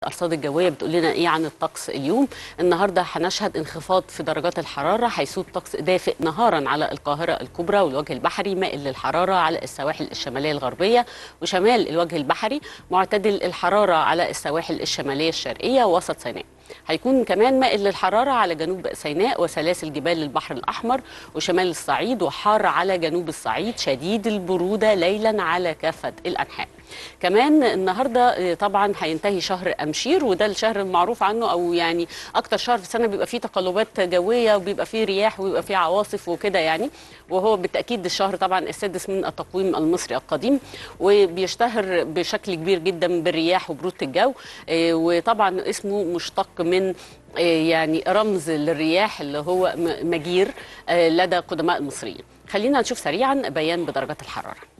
الارصاد الجويه بتقول لنا ايه عن الطقس اليوم النهارده هنشهد انخفاض في درجات الحراره هيسود طقس دافئ نهارا على القاهره الكبرى والوجه البحري مائل للحراره على السواحل الشماليه الغربيه وشمال الوجه البحري معتدل الحراره على السواحل الشماليه الشرقيه ووسط سيناء هيكون كمان مائل للحرارة على جنوب سيناء وسلاسل جبال البحر الأحمر وشمال الصعيد وحار على جنوب الصعيد شديد البرودة ليلا على كافة الأنحاء كمان النهارده طبعا هينتهي شهر امشير وده الشهر المعروف عنه او يعني اكتر شهر في السنه بيبقى فيه تقلبات جويه وبيبقى فيه رياح وبيبقى فيه عواصف وكده يعني وهو بالتاكيد الشهر طبعا السادس من التقويم المصري القديم وبيشتهر بشكل كبير جدا بالرياح وبروده الجو وطبعا اسمه مشتق من يعني رمز للرياح اللي هو مجير لدى قدماء المصريين خلينا نشوف سريعا بيان بدرجات الحراره